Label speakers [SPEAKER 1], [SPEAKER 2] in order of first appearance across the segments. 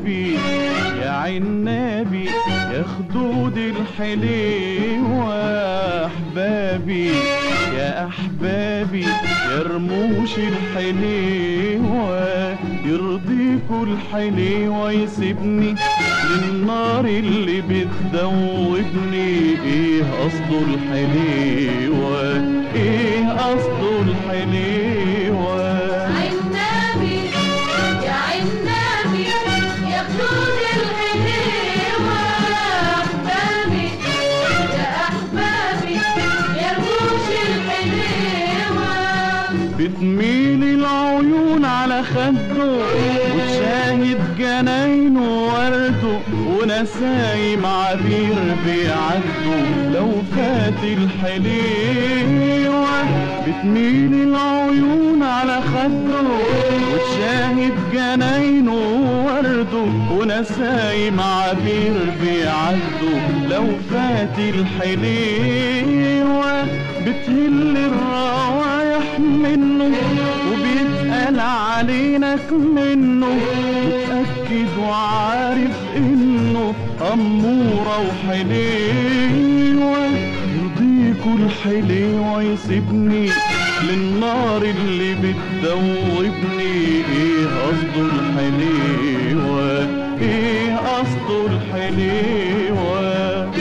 [SPEAKER 1] عنابي يا عنابي يا خدود الحليوة أحبابي يا أحبابي يا رموش الحليوة يرضيكوا الحليوة يسيبني للنار اللي بتذوبني ايه قصده الحليوة ايه قصده الحليوة
[SPEAKER 2] عنابي يا عنابي يا خدود الحليوة أحبابي يا أحبابي يا رموش الحليوة
[SPEAKER 1] بتميل العيون على خده وتشاهد جناينه ورده ونسايم عبير بيعدوا لو فات الحليوة بتميل العيون على خده وتشاهد جناينه ورده ونسايم عبير بيعدوا لو فات الحليوة بتهل الروايح منه وبيتقال علينك منه متأكد وعارف انه أمورة وحليوة يرضيكوا الحليوة يسيبني للنار اللي بتذوبني ايه قصده الحليوة ايه قصده الحليوة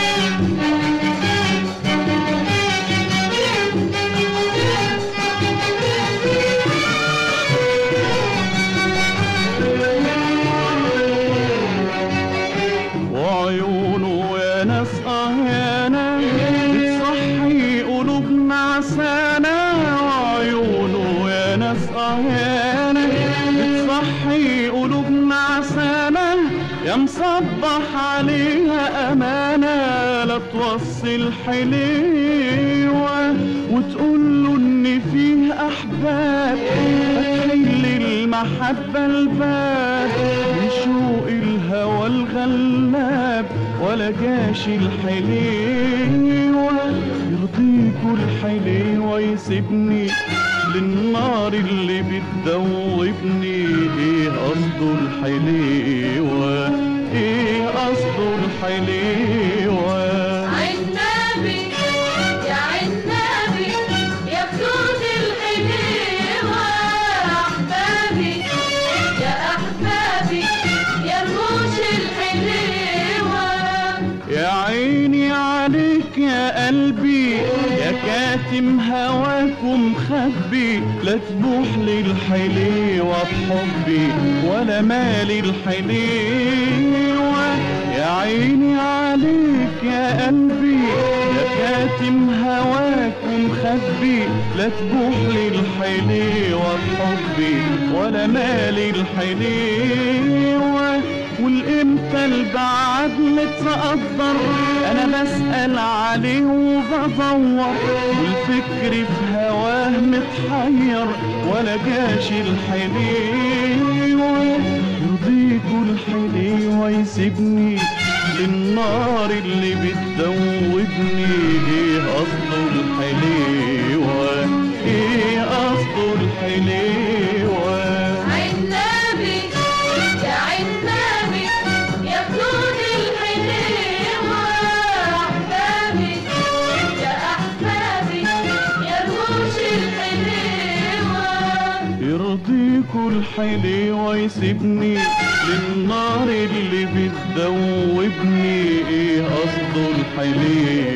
[SPEAKER 1] وعيونه يا ناس اهانة بتصحي قلوبنا عسانة وعيونه يا ناس اهانة بتصحي قلوبنا عسانة يا مصبح عليها امانة لا توصل حليوة وتقول له ان فيه احباب فتحل المحبة الباب من شوق الهوى الغلاب ولا جاش الحليوة يرضيكوا الحليوة يسيبني للنار اللي بتذوبني ايه قصده الحليوة ايه قصده الحليوة
[SPEAKER 2] عنابي يا عنابي يا خدود الحليوة أحبابي يا أحبابي يا رموش الحليوة
[SPEAKER 1] يا عيني عليك يا قلبي يا كاتم هواك ومخبي لا تبوح للحليوة بحبي ولا مالي الحليوة يا عيني عليك يا قلبي يا كاتم هواك ومخبي لا تبوح للحليوة بحبي ولا مالي الحليوة والامتى البعد متقدر انا بسأل عليه وبدور والفكر في هواه متحير ولا جاش الحليوة يرضيكوا الحليوة يسيبني للنار اللي بتذوبني ايه قصده الحليوة ايه قصده الحليوة
[SPEAKER 2] عنابي يا عنابي يا خدود الحليوة أحبابي يا أحبابي يا رموش الحليوة
[SPEAKER 1] يرضيكوا الحليوة يسيبني للنار اللي بتذوبني ايه قصده الحليوة